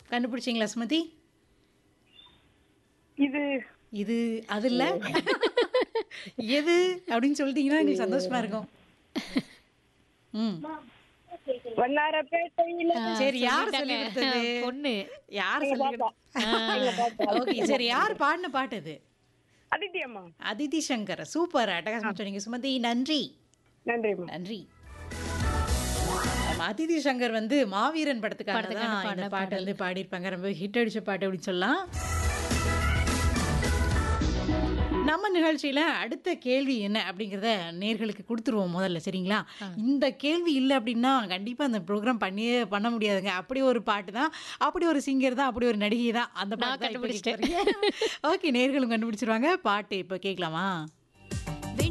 கண்டுபிடிச்சிங்களா சுமதி இது இது அது இல்ல எது அப்படின்னு சொல்லிட்டீங்கன்னா எங்களுக்கு சந்தோஷமா இருக்கும் ம் வண்ணாரப்பேட்டையில சரி யார் சொல்லிட்டாங்க. சொல்லி கொடுத்தது பொண்ணு யார் சொல்லி ஓகே சரி யார் பாடின பாட்டு அது அதித்தி அம்மா அதிதி சங்கர் சூப்பர் அட்டகாசம் சொன்னீங்க சுமதி நன்றி நன்றிம்மா நன்றி ஆமா, அதிதி சங்கர் வந்து மாவீரன் படத்துக்காக படத்துக்காக தான் இந்த பாடின பாட்டு வந்து பாடியிருப்பாங்க ரொம்ப ஹிட் அடிச்ச பாட்டு அப்படின்னு சொல்லலாம் நம்ம நிகழ்ச்சியில அடுத்த கேள்வி என்ன அப்படிங்கிறத நேர்களுக்கு கொடுத்துருவோம் முதல்ல சரிங்களா இந்த கேள்வி இல்லை அப்படின்னா கண்டிப்பா அந்த ப்ரோக்ராம் பண்ணியே பண்ண முடியாதுங்க அப்படி ஒரு பாட்டு தான் அப்படி ஒரு சிங்கர் தான் அப்படி ஒரு நடிகை தான் அந்த நான் பாட்டு ஓகே நேர்களும் கண்டுபிடிச்சிருவாங்க பாட்டு இப்போ கேட்கலாமா